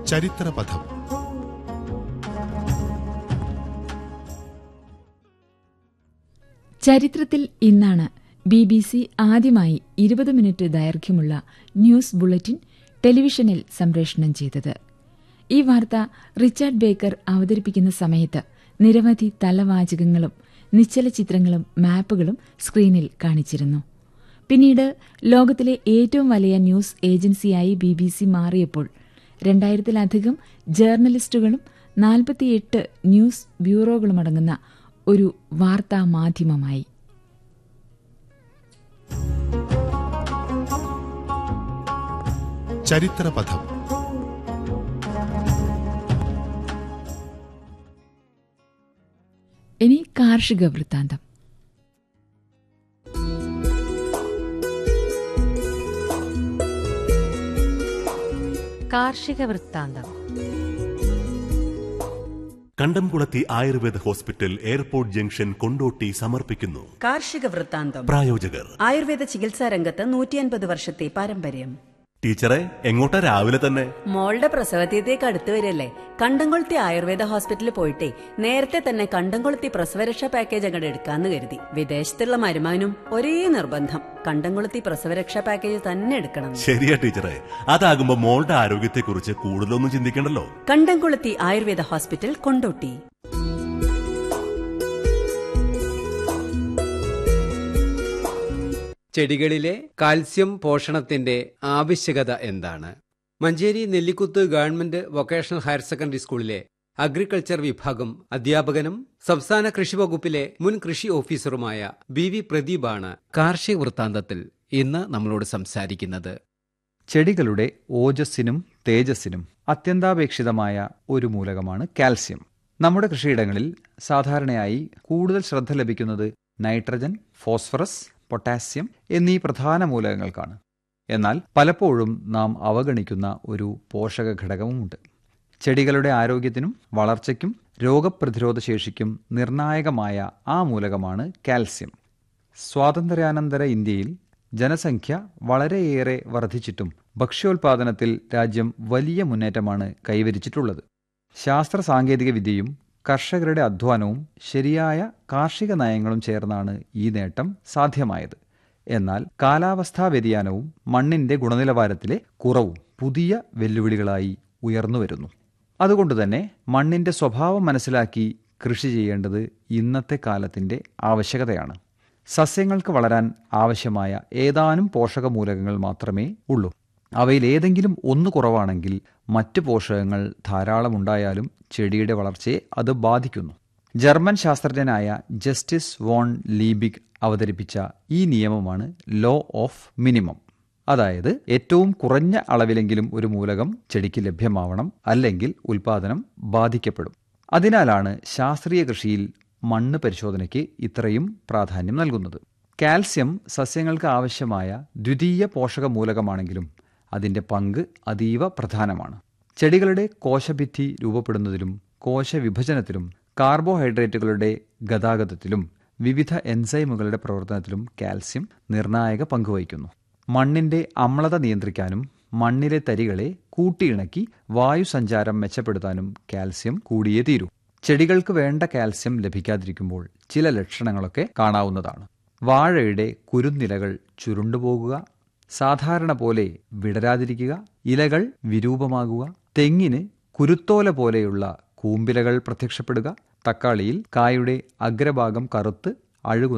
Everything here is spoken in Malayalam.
ചരിത്രപഥം ചരിത്രത്തിൽ ഇന്നാണ് ബി ബി സി ആദ്യമായി ഇരുപത് മിനിറ്റ് ദൈർഘ്യമുള്ള ന്യൂസ് ബുള്ളറ്റിൻ ടെലിവിഷനിൽ സംപ്രേഷണം ചെയ്തത് ഈ വാർത്ത റിച്ചാർഡ് ബേക്കർ അവതരിപ്പിക്കുന്ന സമയത്ത് നിരവധി തലവാചകങ്ങളും നിശ്ചല ചിത്രങ്ങളും മാപ്പുകളും സ്ക്രീനിൽ കാണിച്ചിരുന്നു പിന്നീട് ലോകത്തിലെ ഏറ്റവും വലിയ ന്യൂസ് ഏജൻസിയായി ബി ബി സി മാറിയപ്പോൾ രണ്ടായിരത്തിലധികം ജേർണലിസ്റ്റുകളും നാൽപ്പത്തിയെട്ട് ന്യൂസ് ബ്യൂറോകളുമടങ്ങുന്ന ഒരു വാർത്താ മാധ്യമമായി ചരിത്രപഥം ഇനി കാർഷിക വൃത്താന്തം കാർഷിക വൃത്താന്തം Kandamkulathi Ayurveda hospital airport junction Kondotty സമർപ്പിക്കുന്നു കാർഷിക വൃത്താന്തം പ്രായോജകർ ആയുർവേദ ചികിത്സാ രംഗത്ത് നൂറ്റിയൻപത് വർഷത്തെ പാരമ്പര്യം ടീച്ചറെ എങ്ങോട്ടാ രാവിലെ തന്നെ മോളുടെ പ്രസവതീയത്തേക്ക് അടുത്ത് വരില്ലേ കണ്ടംകൊളുത്തി ആയുർവേദ ഹോസ്പിറ്റലിൽ പോയിട്ടേ നേരത്തെ തന്നെ കണ്ടംകൊളുത്തി പ്രസവരക്ഷാ പാക്കേജ് അങ്ങോട്ട് എടുക്കാന്ന് കരുതി വിദേശത്തുള്ള മരുമാനും ഒരേ നിർബന്ധം കണ്ടംകൊളുത്തി പ്രസവരക്ഷാ പാക്കേജ് തന്നെ എടുക്കണം ശരിയാ ടീച്ചറെ അതാകുമ്പോ മോളുടെ ആരോഗ്യത്തെക്കുറിച്ച് കൂടുതലൊന്നും ചിന്തിക്കണ്ടല്ലോ കണ്ടംകൊളുത്തി ആയുർവേദ ഹോസ്പിറ്റൽ കൊണ്ടോട്ടി ചെടികളിലെ കാൽസ്യം പോഷണത്തിന്റെ ആവശ്യകത എന്താണ് Manjeri Nellikuth government vocational higher secondary സ്കൂളിലെ അഗ്രികൾച്ചർ വിഭാഗം അധ്യാപകനും സംസ്ഥാന കൃഷി വകുപ്പിലെ മുൻ കൃഷി ഓഫീസറുമായ ബി വി പ്രദീപാണ് കാർഷിക വൃത്താന്തത്തിൽ ഇന്ന് നമ്മളോട് സംസാരിക്കുന്നത് ചെടികളുടെ ഓജസ്സിനും തേജസ്സിനും അത്യന്താപേക്ഷിതമായ ഒരു മൂലകമാണ് കാൽസ്യം നമ്മുടെ കൃഷിയിടങ്ങളിൽ സാധാരണയായി കൂടുതൽ ശ്രദ്ധ ലഭിക്കുന്നത് നൈട്രജൻ ഫോസ്ഫറസ് പൊട്ടാസ്യം എന്നീ പ്രധാന മൂലകങ്ങൾക്കാണ് എന്നാൽ പലപ്പോഴും നാം അവഗണിക്കുന്ന ഒരു പോഷക ഘടകവുമുണ്ട് ചെടികളുടെ ആരോഗ്യത്തിനും വളർച്ചയ്ക്കും രോഗപ്രതിരോധ ശേഷിക്കും നിർണായകമായ ആ മൂലകമാണ് കാൽസ്യം സ്വാതന്ത്ര്യാനന്തര ഇന്ത്യയിൽ ജനസംഖ്യ വളരെയേറെ വർദ്ധിച്ചിട്ടും ഭക്ഷ്യോൽപാദനത്തിൽ രാജ്യം വലിയ മുന്നേറ്റമാണ് കൈവരിച്ചിട്ടുള്ളത് ശാസ്ത്ര സാങ്കേതിക വിദ്യയും കർഷകരുടെ അധ്വാനവും ശരിയായ കാർഷിക നയങ്ങളും ചേർന്നാണ് ഈ നേട്ടം സാധ്യമായത് എന്നാൽ കാലാവസ്ഥാ വ്യതിയാനവും മണ്ണിന്റെ ഗുണനിലവാരത്തിലെ കുറവും പുതിയ വെല്ലുവിളികളായി ഉയർന്നുവരുന്നു അതുകൊണ്ടുതന്നെ മണ്ണിന്റെ സ്വഭാവം മനസ്സിലാക്കി കൃഷി ചെയ്യേണ്ടത് ഇന്നത്തെ കാലത്തിന്റെ ആവശ്യകതയാണ് സസ്യങ്ങൾക്ക് വളരാൻ ആവശ്യമായ ഏതാനും പോഷകമൂലകങ്ങൾ മാത്രമേ ഉള്ളൂ അവയിൽ ഏതെങ്കിലും ഒന്ന് കുറവാണെങ്കിൽ മറ്റ് പോഷകങ്ങൾ ധാരാളം ഉണ്ടായാലും ചെടിയുടെ വളർച്ചയെ അത് ബാധിക്കുന്നു ജർമ്മൻ ശാസ്ത്രജ്ഞനായ ജസ്റ്റിസ് വോൺ ലീബിഗ് അവതരിപ്പിച്ച ഈ നിയമമാണ് ലോ ഓഫ് മിനിമം അതായത് ഏറ്റവും കുറഞ്ഞ അളവിലെങ്കിലും ഒരു മൂലകം ചെടിക്ക് ലഭ്യമാവണം അല്ലെങ്കിൽ ഉൽപാദനം ബാധിക്കപ്പെടും അതിനാലാണ് ശാസ്ത്രീയ കൃഷിയിൽ മണ്ണ് പരിശോധനയ്ക്ക് ഇത്രയും പ്രാധാന്യം നൽകുന്നത് കാൽസ്യം സസ്യങ്ങൾക്ക് ആവശ്യമായ ദ്വിതീയ പോഷക മൂലകമാണെങ്കിലും അതിന്റെ പങ്ക് അതീവ പ്രധാനമാണ് ചെടികളുടെ കോശഭിത്തി രൂപപ്പെടുന്നതിലും കോശവിഭജനത്തിലും കാർബോഹൈഡ്രേറ്റുകളുടെ ഗതാഗതത്തിലും വിവിധ എൻസൈമുകളുടെ പ്രവർത്തനത്തിലും കാൽസ്യം നിർണായക പങ്കുവഹിക്കുന്നു മണ്ണിന്റെ അമ്ലത നിയന്ത്രിക്കാനും മണ്ണിലെ തരികളെ കൂട്ടിയിണക്കി വായുസഞ്ചാരം മെച്ചപ്പെടുത്താനും കാൽസ്യം കൂടിയേ തീരൂ ചെടികൾക്ക് വേണ്ട കാൽസ്യം ലഭിക്കാതിരിക്കുമ്പോൾ ചില ലക്ഷണങ്ങളൊക്കെ കാണാവുന്നതാണ് വാഴയുടെ കുരുന്നിലകൾ ചുരുണ്ടുപോകുക സാധാരണ പോലെ വിടരാതിരിക്കുക ഇലകൾ വിരൂപമാകുക തെങ്ങിന് കുരുത്തോല പോലെയുള്ള കൂമ്പിലകൾ പ്രത്യക്ഷപ്പെടുക തക്കാളിയിൽ കായുടെ അഗ്രഭാഗം കറുത്ത് അഴുകുന്ന